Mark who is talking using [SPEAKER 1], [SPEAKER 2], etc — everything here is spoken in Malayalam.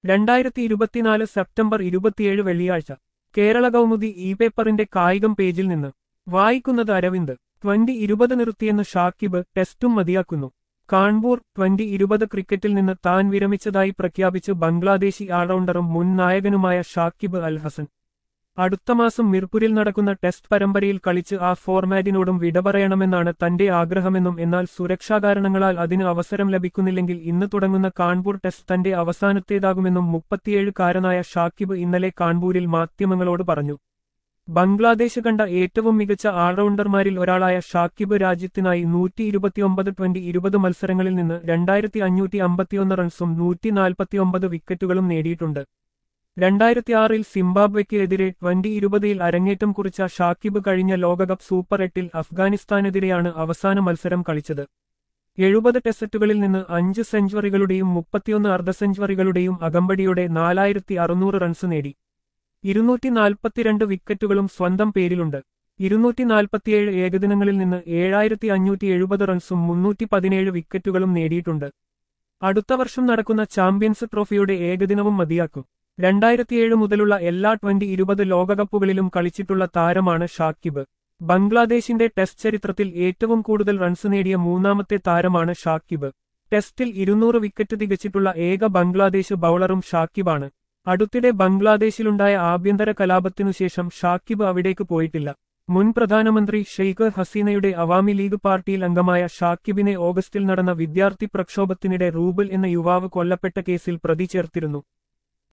[SPEAKER 1] രണ്ടായിരത്തി ഇരുപത്തിനാല് സെപ്റ്റംബർ ഇരുപത്തിയേഴ് വെള്ളിയാഴ്ച കേരള കൗമുദി ഇ പേപ്പറിന്റെ കായികം പേജിൽ നിന്ന് വായിക്കുന്നത് അരവിന്ദ് ട്വന്റി ഇരുപത് നിർത്തിയെന്ന് ഷാക്കിബ് ടെസ്റ്റും മതിയാക്കുന്നു കാൺപൂർ ട്വന്റി ഇരുപത് ക്രിക്കറ്റിൽ നിന്ന് താൻ വിരമിച്ചതായി പ്രഖ്യാപിച്ച് ബംഗ്ലാദേശി ഓൾറൗണ്ടറും മുൻ നായകനുമായ ഷാക്കിബ് അൽ ഹസൻ അടുത്ത മാസം മിർപുരിൽ നടക്കുന്ന ടെസ്റ്റ് പരമ്പരയിൽ കളിച്ച് ആ ഫോർമാറ്റിനോടും വിട പറയണമെന്നാണ് തന്റെ ആഗ്രഹമെന്നും എന്നാൽ സുരക്ഷാ കാരണങ്ങളാൽ അതിന് അവസരം ലഭിക്കുന്നില്ലെങ്കിൽ ഇന്ന് തുടങ്ങുന്ന കാൺപൂർ ടെസ്റ്റ് തന്റെ അവസാനത്തേതാകുമെന്നും മുപ്പത്തിയേഴുകാരനായ ഷാക്കിബ് ഇന്നലെ കാൺപൂരിൽ മാധ്യമങ്ങളോട് പറഞ്ഞു ബംഗ്ലാദേശ് കണ്ട ഏറ്റവും മികച്ച ഓൾറൗണ്ടർമാരിൽ ഒരാളായ ഷാക്കിബ് രാജ്യത്തിനായി നൂറ്റി ഇരുപത്തിയൊമ്പത് ട്വന്റി ഇരുപത് മത്സരങ്ങളിൽ നിന്ന് രണ്ടായിരത്തി അഞ്ഞൂറ്റി അമ്പത്തിയൊന്ന് റൺസും നൂറ്റി നാൽപ്പത്തിയൊമ്പത് വിക്കറ്റുകളും നേടിയിട്ടുണ്ട് രണ്ടായിരത്തി ആറിൽ സിംബാബ്വെക്ക് എതിരെ ട്വന്റി ഇരുപതിൽ അരങ്ങേറ്റം കുറിച്ച ഷാക്കിബ് കഴിഞ്ഞ ലോകകപ്പ് സൂപ്പർ എട്ടിൽ അഫ്ഗാനിസ്ഥാനെതിരെയാണ് അവസാന മത്സരം കളിച്ചത് എഴുപത് ടെസറ്റുകളിൽ നിന്ന് അഞ്ച് സെഞ്ചുറികളുടെയും മുപ്പത്തിയൊന്ന് അർദ്ധ സെഞ്ചുറികളുടെയും അകമ്പടിയോടെ നാലായിരത്തി അറുന്നൂറ് റൺസ് നേടി ഇരുന്നൂറ്റി നാൽപ്പത്തിരണ്ട് വിക്കറ്റുകളും സ്വന്തം പേരിലുണ്ട് ഇരുന്നൂറ്റി നാൽപ്പത്തിയേഴ് ഏകദിനങ്ങളിൽ നിന്ന് ഏഴായിരത്തി അഞ്ഞൂറ്റി എഴുപത് റൺസും മുന്നൂറ്റി പതിനേഴ് വിക്കറ്റുകളും നേടിയിട്ടുണ്ട് അടുത്ത വർഷം നടക്കുന്ന ചാമ്പ്യൻസ് ട്രോഫിയുടെ ഏകദിനവും മതിയാക്കും രണ്ടായിരത്തിയേഴ് മുതലുള്ള എല്ലാ ട്വന്റി ഇരുപത് ലോകകപ്പുകളിലും കളിച്ചിട്ടുള്ള താരമാണ് ഷാക്കിബ് ബംഗ്ലാദേശിന്റെ ടെസ്റ്റ് ചരിത്രത്തിൽ ഏറ്റവും കൂടുതൽ റൺസ് നേടിയ മൂന്നാമത്തെ താരമാണ് ഷാക്കിബ് ടെസ്റ്റിൽ ഇരുന്നൂറ് വിക്കറ്റ് തികച്ചിട്ടുള്ള ഏക ബംഗ്ലാദേശ് ബൌളറും ഷാക്കിബാണ് അടുത്തിടെ ബംഗ്ലാദേശിലുണ്ടായ ആഭ്യന്തര കലാപത്തിനുശേഷം ഷാക്കിബ് അവിടേക്ക് പോയിട്ടില്ല മുൻ പ്രധാനമന്ത്രി ഷെയ്ഖ് ഹസീനയുടെ അവാമി ലീഗ് പാർട്ടിയിൽ അംഗമായ ഷാക്കിബിനെ ഓഗസ്റ്റിൽ നടന്ന വിദ്യാർത്ഥി പ്രക്ഷോഭത്തിനിടെ റൂബൽ എന്ന യുവാവ് കൊല്ലപ്പെട്ട കേസിൽ പ്രതി ചേർത്തിരുന്നു